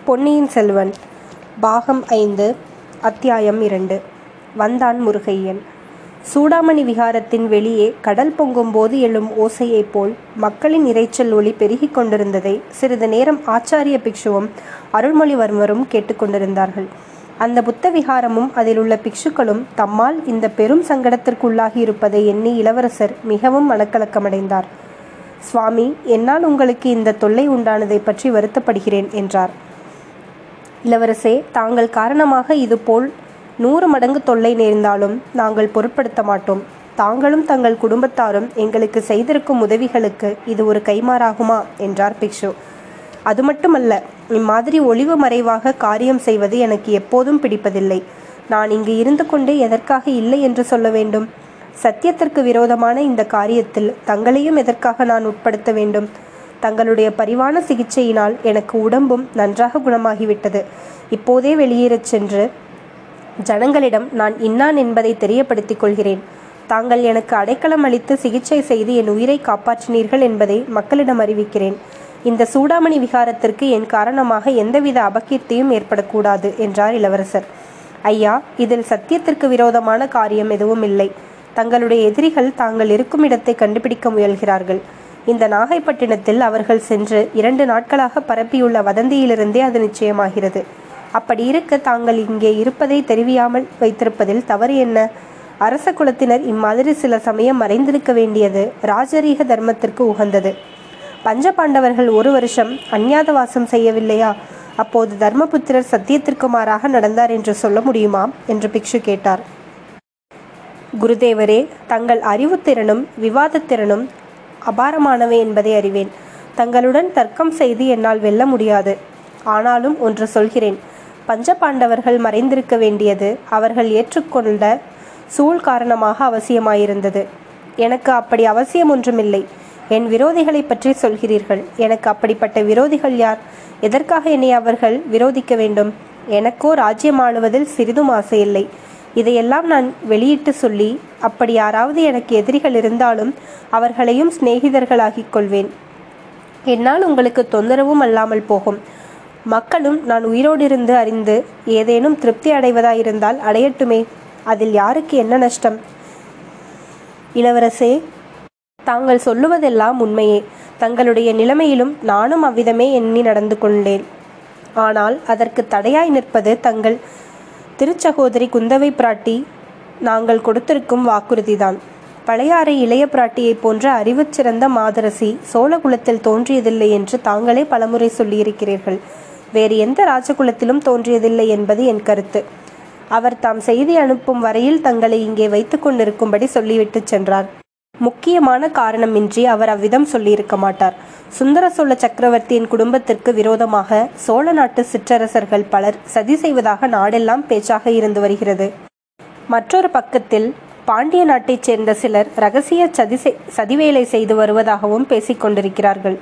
பொன்னியின் செல்வன் பாகம் ஐந்து அத்தியாயம் இரண்டு வந்தான் முருகையன் சூடாமணி விகாரத்தின் வெளியே கடல் பொங்கும்போது எழும் ஓசையைப் போல் மக்களின் இரைச்சல் ஒளி பெருகிக் கொண்டிருந்ததை சிறிது நேரம் ஆச்சாரிய பிக்ஷுவும் அருள்மொழிவர்மரும் கேட்டுக்கொண்டிருந்தார்கள் அந்த புத்த விகாரமும் அதில் உள்ள பிக்ஷுக்களும் தம்மால் இந்த பெரும் சங்கடத்திற்குள்ளாகி இருப்பதை எண்ணி இளவரசர் மிகவும் மனக்கலக்கமடைந்தார் சுவாமி என்னால் உங்களுக்கு இந்த தொல்லை உண்டானதை பற்றி வருத்தப்படுகிறேன் என்றார் இளவரசே தாங்கள் காரணமாக இதுபோல் நூறு மடங்கு தொல்லை நேர்ந்தாலும் நாங்கள் பொருட்படுத்த மாட்டோம் தாங்களும் தங்கள் குடும்பத்தாரும் எங்களுக்கு செய்திருக்கும் உதவிகளுக்கு இது ஒரு கைமாறாகுமா என்றார் பிக்ஷு அது மட்டுமல்ல இம்மாதிரி ஒளிவு மறைவாக காரியம் செய்வது எனக்கு எப்போதும் பிடிப்பதில்லை நான் இங்கு இருந்து கொண்டே எதற்காக இல்லை என்று சொல்ல வேண்டும் சத்தியத்திற்கு விரோதமான இந்த காரியத்தில் தங்களையும் எதற்காக நான் உட்படுத்த வேண்டும் தங்களுடைய பரிவான சிகிச்சையினால் எனக்கு உடம்பும் நன்றாக குணமாகிவிட்டது இப்போதே வெளியேறச் சென்று ஜனங்களிடம் நான் இன்னான் என்பதை தெரியப்படுத்திக் கொள்கிறேன் தாங்கள் எனக்கு அடைக்கலம் அளித்து சிகிச்சை செய்து என் உயிரை காப்பாற்றினீர்கள் என்பதை மக்களிடம் அறிவிக்கிறேன் இந்த சூடாமணி விகாரத்திற்கு என் காரணமாக எந்தவித அபகீர்த்தியும் ஏற்படக்கூடாது என்றார் இளவரசர் ஐயா இதில் சத்தியத்திற்கு விரோதமான காரியம் எதுவும் இல்லை தங்களுடைய எதிரிகள் தாங்கள் இருக்கும் இடத்தை கண்டுபிடிக்க முயல்கிறார்கள் இந்த நாகைப்பட்டினத்தில் அவர்கள் சென்று இரண்டு நாட்களாக பரப்பியுள்ள வதந்தியிலிருந்தே அது நிச்சயமாகிறது அப்படி இருக்க தாங்கள் இங்கே இருப்பதை தெரிவியாமல் வைத்திருப்பதில் தவறு என்ன அரச குலத்தினர் இம்மாதிரி சில சமயம் மறைந்திருக்க வேண்டியது ராஜரீக தர்மத்திற்கு உகந்தது பஞ்சபாண்டவர்கள் ஒரு வருஷம் அந்நியாதவாசம் செய்யவில்லையா அப்போது தர்மபுத்திரர் சத்தியத்திற்கு மாறாக நடந்தார் என்று சொல்ல முடியுமா என்று பிக்ஷு கேட்டார் குருதேவரே தங்கள் அறிவுத்திறனும் விவாதத்திறனும் அபாரமானவை என்பதை அறிவேன் தங்களுடன் தர்க்கம் செய்து என்னால் வெல்ல முடியாது ஆனாலும் ஒன்று சொல்கிறேன் பஞ்சபாண்டவர்கள் மறைந்திருக்க வேண்டியது அவர்கள் ஏற்றுக்கொண்ட சூழ் காரணமாக அவசியமாயிருந்தது எனக்கு அப்படி அவசியம் ஒன்றுமில்லை என் விரோதிகளை பற்றி சொல்கிறீர்கள் எனக்கு அப்படிப்பட்ட விரோதிகள் யார் எதற்காக என்னை அவர்கள் விரோதிக்க வேண்டும் எனக்கோ ராஜ்யம் ஆளுவதில் சிறிதும் ஆசையில்லை இதையெல்லாம் நான் வெளியிட்டு சொல்லி அப்படி யாராவது எனக்கு எதிரிகள் இருந்தாலும் அவர்களையும் சிநேகிதர்களாகிக் கொள்வேன் என்னால் உங்களுக்கு தொந்தரவும் அல்லாமல் போகும் மக்களும் நான் உயிரோடு இருந்து அறிந்து ஏதேனும் திருப்தி அடைவதாயிருந்தால் அடையட்டுமே அதில் யாருக்கு என்ன நஷ்டம் இளவரசே தாங்கள் சொல்லுவதெல்லாம் உண்மையே தங்களுடைய நிலைமையிலும் நானும் அவ்விதமே எண்ணி நடந்து கொண்டேன் ஆனால் அதற்கு தடையாய் நிற்பது தங்கள் திருச்சகோதரி குந்தவை பிராட்டி நாங்கள் கொடுத்திருக்கும் வாக்குறுதிதான் பழையாறை இளைய பிராட்டியைப் போன்ற அறிவுச் சிறந்த மாதரசி சோழகுலத்தில் தோன்றியதில்லை என்று தாங்களே பலமுறை சொல்லியிருக்கிறீர்கள் வேறு எந்த ராஜகுலத்திலும் தோன்றியதில்லை என்பது என் கருத்து அவர் தாம் செய்தி அனுப்பும் வரையில் தங்களை இங்கே வைத்துக் கொண்டிருக்கும்படி சொல்லிவிட்டு சென்றார் முக்கியமான காரணமின்றி அவர் அவ்விதம் சொல்லியிருக்க மாட்டார் சுந்தர சோழ சக்கரவர்த்தியின் குடும்பத்திற்கு விரோதமாக சோழ நாட்டு சிற்றரசர்கள் பலர் சதி செய்வதாக நாடெல்லாம் பேச்சாக இருந்து வருகிறது மற்றொரு பக்கத்தில் பாண்டிய நாட்டைச் சேர்ந்த சிலர் ரகசிய சதி சதிவேலை செய்து வருவதாகவும் பேசிக் கொண்டிருக்கிறார்கள்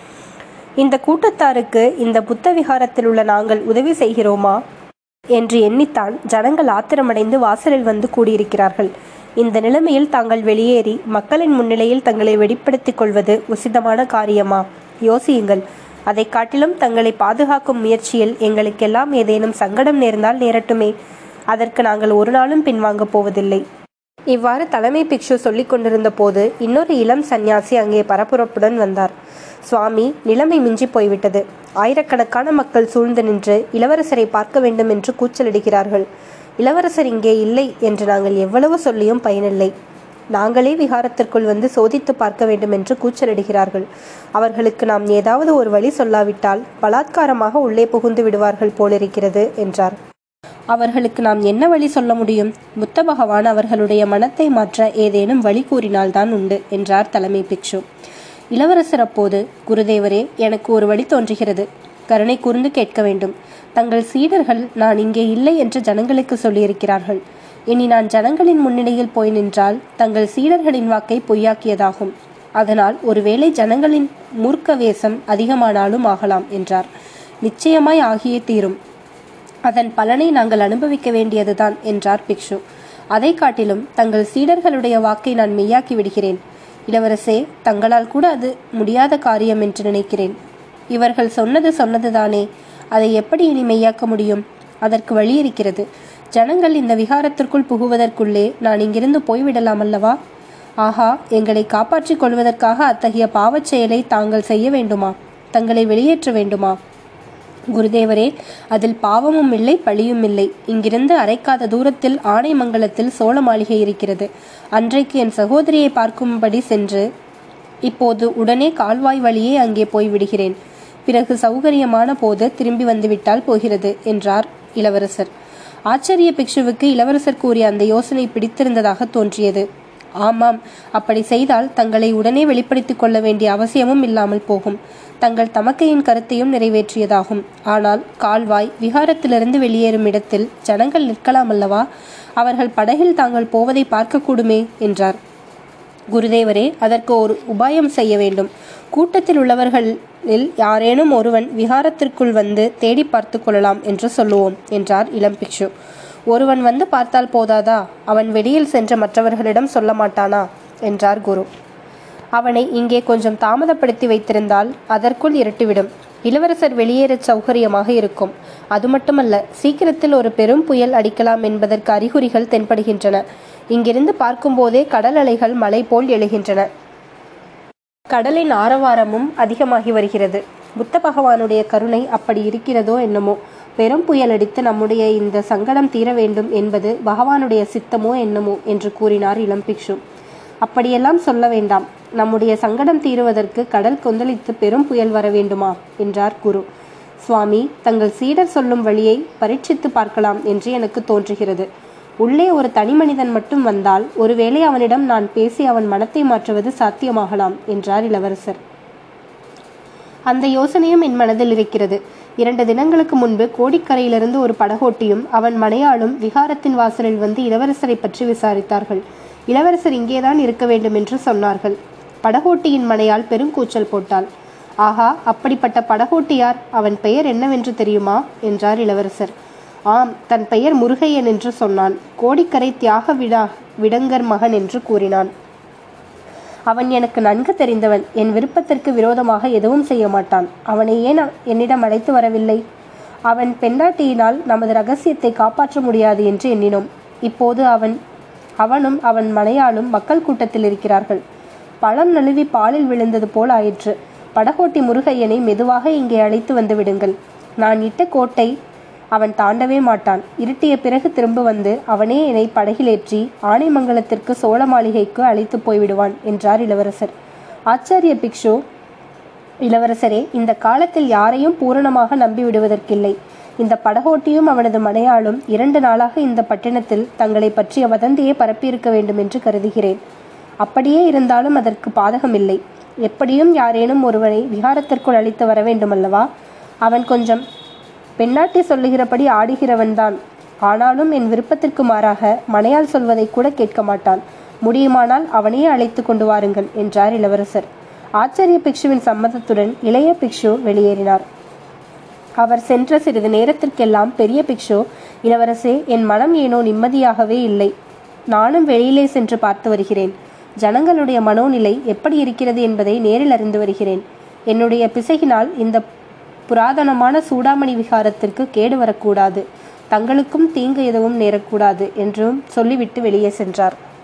இந்த கூட்டத்தாருக்கு இந்த புத்த விகாரத்தில் உள்ள நாங்கள் உதவி செய்கிறோமா என்று எண்ணித்தான் ஜனங்கள் ஆத்திரமடைந்து வாசலில் வந்து கூடியிருக்கிறார்கள் இந்த நிலைமையில் தாங்கள் வெளியேறி மக்களின் முன்னிலையில் தங்களை வெளிப்படுத்திக் கொள்வது உசிதமான காரியமா யோசியுங்கள் அதை காட்டிலும் தங்களை பாதுகாக்கும் முயற்சியில் எங்களுக்கெல்லாம் ஏதேனும் சங்கடம் நேர்ந்தால் நேரட்டுமே அதற்கு நாங்கள் ஒரு நாளும் பின்வாங்கப் போவதில்லை இவ்வாறு தலைமை பிக்ஷு சொல்லிக் கொண்டிருந்த போது இன்னொரு இளம் சந்நியாசி அங்கே பரபரப்புடன் வந்தார் சுவாமி நிலைமை மிஞ்சி போய்விட்டது ஆயிரக்கணக்கான மக்கள் சூழ்ந்து நின்று இளவரசரை பார்க்க வேண்டும் என்று கூச்சலிடுகிறார்கள் இளவரசர் இங்கே இல்லை என்று நாங்கள் எவ்வளவு சொல்லியும் பயனில்லை நாங்களே விகாரத்திற்குள் வந்து சோதித்து பார்க்க வேண்டும் என்று கூச்சலிடுகிறார்கள் அவர்களுக்கு நாம் ஏதாவது ஒரு வழி சொல்லாவிட்டால் பலாத்காரமாக உள்ளே புகுந்து விடுவார்கள் போலிருக்கிறது என்றார் அவர்களுக்கு நாம் என்ன வழி சொல்ல முடியும் புத்த பகவான் அவர்களுடைய மனத்தை மாற்ற ஏதேனும் வழி கூறினால்தான் உண்டு என்றார் தலைமை பிக்ஷு இளவரசர் அப்போது குருதேவரே எனக்கு ஒரு வழி தோன்றுகிறது கருணை கூர்ந்து கேட்க வேண்டும் தங்கள் சீடர்கள் நான் இங்கே இல்லை என்று ஜனங்களுக்கு சொல்லியிருக்கிறார்கள் இனி நான் ஜனங்களின் முன்னிலையில் போய் நின்றால் தங்கள் சீடர்களின் வாக்கை பொய்யாக்கியதாகும் அதனால் ஒருவேளை ஜனங்களின் மூர்க்க வேஷம் அதிகமானாலும் ஆகலாம் என்றார் நிச்சயமாய் ஆகியே தீரும் அதன் பலனை நாங்கள் அனுபவிக்க வேண்டியதுதான் என்றார் பிக்ஷு அதை காட்டிலும் தங்கள் சீடர்களுடைய வாக்கை நான் மெய்யாக்கி விடுகிறேன் இளவரசே தங்களால் கூட அது முடியாத காரியம் என்று நினைக்கிறேன் இவர்கள் சொன்னது சொன்னதுதானே அதை எப்படி இனி மெய்யாக்க முடியும் அதற்கு வழி இருக்கிறது ஜனங்கள் இந்த விகாரத்திற்குள் புகுவதற்குள்ளே நான் இங்கிருந்து போய்விடலாம் அல்லவா ஆஹா எங்களை காப்பாற்றிக் கொள்வதற்காக அத்தகைய பாவச் செயலை தாங்கள் செய்ய வேண்டுமா தங்களை வெளியேற்ற வேண்டுமா குருதேவரே அதில் பாவமும் இல்லை பழியும் இல்லை இங்கிருந்து அரைக்காத தூரத்தில் ஆனைமங்கலத்தில் சோழ மாளிகை இருக்கிறது அன்றைக்கு என் சகோதரியை பார்க்கும்படி சென்று இப்போது உடனே கால்வாய் வழியே அங்கே போய் விடுகிறேன் பிறகு சௌகரியமான போது திரும்பி வந்துவிட்டால் போகிறது என்றார் இளவரசர் ஆச்சரிய பிக்ஷுவுக்கு இளவரசர் கூறிய அந்த யோசனை பிடித்திருந்ததாக தோன்றியது ஆமாம் அப்படி செய்தால் தங்களை உடனே வெளிப்படுத்திக் கொள்ள வேண்டிய அவசியமும் இல்லாமல் போகும் தங்கள் தமக்கையின் கருத்தையும் நிறைவேற்றியதாகும் ஆனால் கால்வாய் விகாரத்திலிருந்து வெளியேறும் இடத்தில் ஜனங்கள் நிற்கலாம் அல்லவா அவர்கள் படகில் தாங்கள் போவதை பார்க்கக்கூடுமே என்றார் குருதேவரே அதற்கு ஒரு உபாயம் செய்ய வேண்டும் கூட்டத்தில் உள்ளவர்களில் யாரேனும் ஒருவன் விகாரத்திற்குள் வந்து தேடி பார்த்து கொள்ளலாம் என்று சொல்லுவோம் என்றார் இளம் பிக்ஷு ஒருவன் வந்து பார்த்தால் போதாதா அவன் வெளியில் சென்ற மற்றவர்களிடம் சொல்ல மாட்டானா என்றார் குரு அவனை இங்கே கொஞ்சம் தாமதப்படுத்தி வைத்திருந்தால் அதற்குள் இருட்டிவிடும் இளவரசர் வெளியேறச் சௌகரியமாக இருக்கும் அது மட்டுமல்ல சீக்கிரத்தில் ஒரு பெரும் புயல் அடிக்கலாம் என்பதற்கு அறிகுறிகள் தென்படுகின்றன இங்கிருந்து பார்க்கும்போதே கடல் அலைகள் மலை போல் எழுகின்றன கடலின் ஆரவாரமும் அதிகமாகி வருகிறது புத்த பகவானுடைய கருணை அப்படி இருக்கிறதோ என்னமோ பெரும் புயல் அடித்து நம்முடைய இந்த சங்கடம் தீர வேண்டும் என்பது பகவானுடைய சித்தமோ என்னமோ என்று கூறினார் இளம் பிக்ஷு அப்படியெல்லாம் சொல்ல வேண்டாம் நம்முடைய சங்கடம் தீருவதற்கு கடல் கொந்தளித்து பெரும் புயல் வர வேண்டுமா என்றார் குரு சுவாமி தங்கள் சீடர் சொல்லும் வழியை பரீட்சித்து பார்க்கலாம் என்று எனக்கு தோன்றுகிறது உள்ளே ஒரு தனி மனிதன் மட்டும் வந்தால் ஒருவேளை அவனிடம் நான் பேசி அவன் மனத்தை மாற்றுவது சாத்தியமாகலாம் என்றார் இளவரசர் அந்த யோசனையும் என் மனதில் இருக்கிறது இரண்டு தினங்களுக்கு முன்பு கோடிக்கரையிலிருந்து ஒரு படகோட்டியும் அவன் மனையாளும் விகாரத்தின் வாசலில் வந்து இளவரசரை பற்றி விசாரித்தார்கள் இளவரசர் இங்கேதான் இருக்க வேண்டும் என்று சொன்னார்கள் படகோட்டியின் மனையால் பெருங்கூச்சல் போட்டாள் ஆஹா அப்படிப்பட்ட படகோட்டியார் அவன் பெயர் என்னவென்று தெரியுமா என்றார் இளவரசர் ஆம் தன் பெயர் முருகையன் என்று சொன்னான் கோடிக்கரை தியாக விடா விடங்கர் மகன் என்று கூறினான் அவன் எனக்கு நன்கு தெரிந்தவன் என் விருப்பத்திற்கு விரோதமாக எதுவும் செய்ய மாட்டான் அவனை ஏன் என்னிடம் அழைத்து வரவில்லை அவன் பெண்டாட்டியினால் நமது ரகசியத்தை காப்பாற்ற முடியாது என்று எண்ணினோம் இப்போது அவன் அவனும் அவன் மனையாளும் மக்கள் கூட்டத்தில் இருக்கிறார்கள் பழம் நழுவி பாலில் விழுந்தது போல் ஆயிற்று படகோட்டி முருகையனை மெதுவாக இங்கே அழைத்து வந்து விடுங்கள் நான் இட்ட கோட்டை அவன் தாண்டவே மாட்டான் இருட்டிய பிறகு திரும்ப வந்து அவனே என்னை படகிலேற்றி ஆனைமங்கலத்திற்கு சோழ மாளிகைக்கு அழைத்து போய்விடுவான் என்றார் இளவரசர் ஆச்சாரிய பிக்ஷு இளவரசரே இந்த காலத்தில் யாரையும் பூரணமாக நம்பி விடுவதற்கில்லை இந்த படகோட்டியும் அவனது மனையாளும் இரண்டு நாளாக இந்த பட்டினத்தில் தங்களை பற்றிய வதந்தியை பரப்பியிருக்க வேண்டும் என்று கருதுகிறேன் அப்படியே இருந்தாலும் அதற்கு பாதகமில்லை எப்படியும் யாரேனும் ஒருவனை விகாரத்திற்குள் அழைத்து வர வேண்டுமல்லவா அவன் கொஞ்சம் பெண்ணாட்டி சொல்லுகிறபடி ஆடுகிறவன்தான் ஆனாலும் என் விருப்பத்திற்கு மாறாக மனையால் சொல்வதை கூட கேட்க மாட்டான் முடியுமானால் அவனையே அழைத்து கொண்டு வாருங்கள் என்றார் இளவரசர் ஆச்சாரிய பிக்ஷுவின் சம்மதத்துடன் இளைய பிக்ஷு வெளியேறினார் அவர் சென்ற சிறிது நேரத்திற்கெல்லாம் பெரிய பிக்ஷு இளவரசே என் மனம் ஏனோ நிம்மதியாகவே இல்லை நானும் வெளியிலே சென்று பார்த்து வருகிறேன் ஜனங்களுடைய மனோநிலை எப்படி இருக்கிறது என்பதை நேரில் அறிந்து வருகிறேன் என்னுடைய பிசகினால் இந்த புராதனமான சூடாமணி விகாரத்திற்கு கேடு வரக்கூடாது தங்களுக்கும் தீங்கு எதுவும் நேரக்கூடாது என்றும் சொல்லிவிட்டு வெளியே சென்றார்